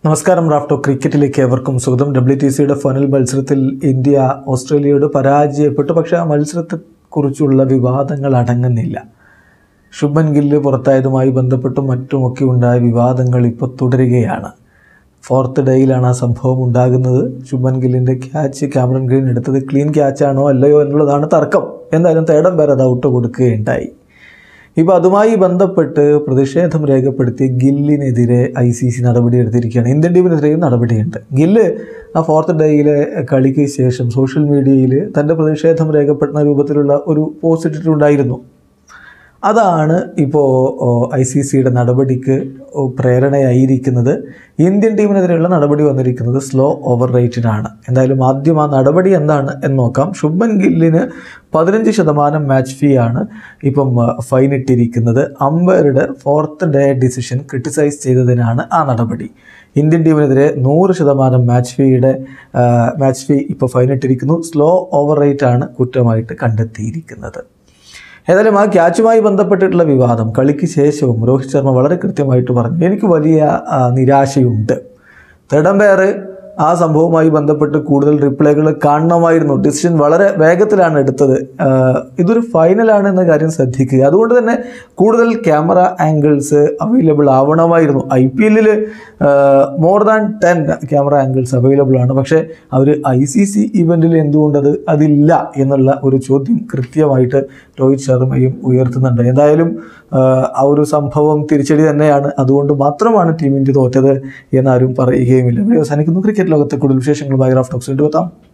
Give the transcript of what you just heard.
നമസ്കാരം റാഫ്റ്റോ ക്രിക്കറ്റിലേക്ക് ഏവർക്കും സ്വാഗതം ഡബ്ല്യു ടി സിയുടെ ഫൈനൽ മത്സരത്തിൽ ഇന്ത്യ ഓസ്ട്രേലിയയോട് പരാജയപ്പെട്ടു പക്ഷേ ആ മത്സരത്തെക്കുറിച്ചുള്ള വിവാദങ്ങൾ അടങ്ങുന്നില്ല ശുഭൻ ഗില്ല് പുറത്തായതുമായി ബന്ധപ്പെട്ടും മറ്റുമൊക്കെ ഉണ്ടായ വിവാദങ്ങൾ ഇപ്പോൾ തുടരുകയാണ് ഫോർത്ത് ഡേയിലാണ് ആ സംഭവം ഉണ്ടാകുന്നത് ശുഭൻ ഗില്ലിൻ്റെ ക്യാച്ച് ക്യാമറൺ ഗ്രീൻ എടുത്തത് ക്ലീൻ ക്യാച്ചാണോ അല്ലയോ എന്നുള്ളതാണ് തർക്കം എന്തായാലും തേടം പേർ അത് ഔട്ട് കൊടുക്കുകയുണ്ടായി ഇപ്പോൾ അതുമായി ബന്ധപ്പെട്ട് പ്രതിഷേധം രേഖപ്പെടുത്തി ഗില്ലിനെതിരെ ഐ സി സി നടപടിയെടുത്തിരിക്കുകയാണ് ഇന്ത്യൻ ടീമിനെതിരെയും നടപടിയുണ്ട് ഗില്ല് ആ ഫോർത്ത് ഡേയിലെ കളിക്ക് ശേഷം സോഷ്യൽ മീഡിയയിൽ തൻ്റെ പ്രതിഷേധം രേഖപ്പെടുന്ന രൂപത്തിലുള്ള ഒരു പോസ്റ്റ് ഇട്ടിട്ടുണ്ടായിരുന്നു അതാണ് ഇപ്പോൾ ഐ സി സിയുടെ നടപടിക്ക് പ്രേരണയായിരിക്കുന്നത് ഇന്ത്യൻ ടീമിനെതിരെയുള്ള നടപടി വന്നിരിക്കുന്നത് സ്ലോ ഓവർ റേറ്റിനാണ് എന്തായാലും ആദ്യം ആ നടപടി എന്താണ് എന്ന് നോക്കാം ശുഭൻ ഗില്ലിന് പതിനഞ്ച് ശതമാനം മാച്ച് ഫീ ആണ് ഇപ്പം ഫൈൻ ഇട്ടിരിക്കുന്നത് അമ്പയറുടെ ഫോർത്ത് ഡേ ഡിസിഷൻ ക്രിട്ടിസൈസ് ചെയ്തതിനാണ് ആ നടപടി ഇന്ത്യൻ ടീമിനെതിരെ നൂറ് ശതമാനം മാച്ച് ഫീയുടെ മാച്ച് ഫീ ഇപ്പോൾ ഫൈൻ ഇട്ടിരിക്കുന്നു സ്ലോ ഓവർ റേറ്റ് ആണ് കുറ്റമായിട്ട് കണ്ടെത്തിയിരിക്കുന്നത് ഏതായാലും ആ ക്യാച്ചുമായി ബന്ധപ്പെട്ടിട്ടുള്ള വിവാദം കളിക്ക് ശേഷവും രോഹിത് ശർമ്മ വളരെ കൃത്യമായിട്ട് പറഞ്ഞു എനിക്ക് വലിയ ആ, നിരാശയുണ്ട് തെടംപേർ ആ സംഭവവുമായി ബന്ധപ്പെട്ട് കൂടുതൽ റിപ്ലൈകൾ കാണണമായിരുന്നു ഡിസിഷൻ വളരെ വേഗത്തിലാണ് എടുത്തത് ആ, ഇതൊരു ഫൈനലാണ് എന്ന കാര്യം ശ്രദ്ധിക്കുക അതുകൊണ്ട് തന്നെ കൂടുതൽ ക്യാമറ ആംഗിൾസ് അവൈലബിൾ ആവണമായിരുന്നു ഐ പി എല്ലിൽ more than ten camera angles available ആണ് പക്ഷേ അവർ ഐ സി സി ഇവൻറ്റിൽ എന്തുകൊണ്ടത് അതില്ല എന്നുള്ള ഒരു ചോദ്യം കൃത്യമായിട്ട് രോഹിത് ശർമ്മയും ഉയർത്തുന്നുണ്ട് എന്തായാലും ആ, ആ ഒരു സംഭവം തിരിച്ചടി തന്നെയാണ് അതുകൊണ്ട് മാത്രമാണ് ടീം ഇന്ത്യ തോറ്റത് എന്നാരും പറയുകയുമില്ല ഇവിടെ അവസാനിക്കുന്നു ക്രിക്കറ്റ് ലോകത്തെ കൂടുതൽ വിശേഷങ്ങളുമായി റാഫ് ടോക്സ് കൊണ്ടുവെത്താം